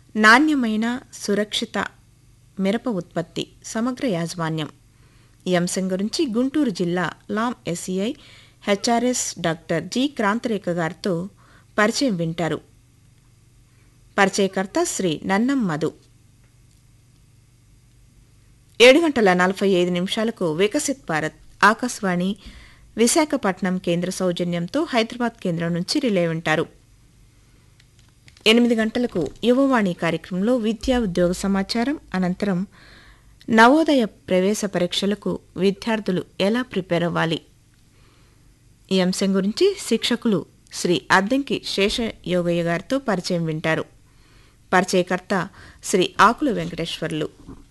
నాణ్యమైన సురక్షిత మిరప ఉత్పత్తి సమగ్ర యాజమాన్యం ఈ అంశం గురించి గుంటూరు జిల్లా Lam SEI HRS doctor G Kranthirekha గారితో పరిచయం వింటారు పరిచయకర్త శ్రీ నన్నం మధు ఏడు గంటల నలభై ఐదు నిమిషాలకు వికసిత్ భారత్ ఆకాశవాణి విశాఖపట్నం కేంద్ర సౌజన్యంతో హైదరాబాద్ కేంద్రం నుంచి రిలే వింటారు ఎనిమిది గంటలకు యువవాణి కార్యక్రమంలో విద్యా ఉద్యోగ సమాచారం అనంతరం నవోదయ ప్రవేశ పరీక్షలకు విద్యార్థులు ఎలా ప్రిపేర్ అవ్వాలి ఈ అంశం గురించి శిక్షకులు శ్రీ అద్దంకి శేష యోగయ్య గారితో పరిచయం వింటారు పరిచయకర్త శ్రీ ఆకుల వెంకటేశ్వర్లు